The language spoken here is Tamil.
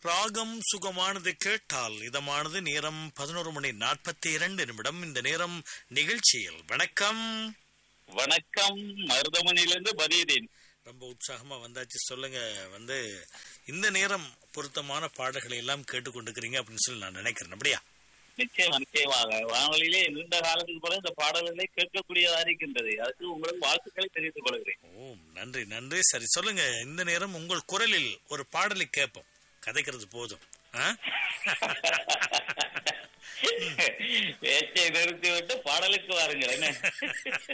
ராகம் சுகமானது கேட்டால் இதமானது நேரம் பதினோரு மணி நாற்பத்தி இரண்டு நிமிடம் இந்த நேரம் நிகழ்ச்சியில் வணக்கம் வணக்கம் மருதமணியிலிருந்து பதீதீன் ரொம்ப உற்சாகமா வந்தாச்சு சொல்லுங்க வந்து இந்த நேரம் பொருத்தமான பாடல்களை எல்லாம் கேட்டுக்கொண்டிருக்கிறீங்க அப்படின்னு சொல்லி நான் நினைக்கிறேன் அப்படியா நிச்சயமா நிச்சயமாக வானொலியிலே நீண்ட காலத்துக்கு பிறகு இந்த பாடல்களை கேட்கக்கூடியதா இருக்கின்றது அதுக்கு உங்களுக்கு வாழ்த்துக்களை தெரிவித்துக் கொள்கிறேன் ஓ நன்றி நன்றி சரி சொல்லுங்க இந்த நேரம் உங்கள் குரலில் ஒரு பாடலை கேட்போம் கதைக்கிறது போதும் ஆ? பேச்சை நிறுத்தி விட்டு பாடலுக்கு வாருங்கள் என்ன